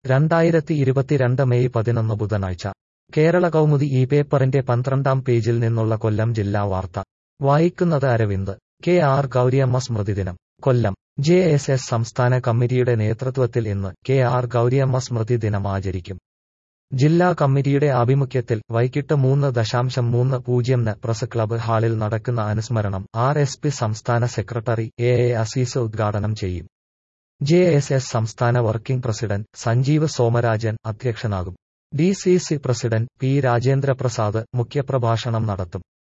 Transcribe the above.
രണ്ടായിരത്തി ഇരുപത്തിരണ്ട് മെയ് പതിനൊന്ന് ബുധനാഴ്ച കേരള കൗമുദി ഈ പേപ്പറിന്റെ പന്ത്രണ്ടാം പേജിൽ നിന്നുള്ള കൊല്ലം ജില്ലാ വാർത്ത വായിക്കുന്നത് അരവിന്ദ് കെ ആർ ഗൗരിയമ്മ സ്മൃതിദിനം കൊല്ലം ജെ എസ് എസ് സംസ്ഥാന കമ്മിറ്റിയുടെ നേതൃത്വത്തിൽ ഇന്ന് കെ ആർ ഗൗരിയമ്മ സ്മൃതി ദിനം ആചരിക്കും ജില്ലാ കമ്മിറ്റിയുടെ ആഭിമുഖ്യത്തിൽ വൈകിട്ട് മൂന്ന് ദശാംശം മൂന്ന് പൂജ്യംന് പ്രസ് ക്ലബ്ബ് ഹാളിൽ നടക്കുന്ന അനുസ്മരണം ആർ എസ് പി സംസ്ഥാന സെക്രട്ടറി എ എ അസീസ് ഉദ്ഘാടനം ചെയ്യും ജെ എസ് എസ് സംസ്ഥാന വർക്കിംഗ് പ്രസിഡന്റ് സഞ്ജീവ് സോമരാജൻ അധ്യക്ഷനാകും D C C president P Rajendraprasad മുഖ്യപ്രഭാഷണം നടത്തും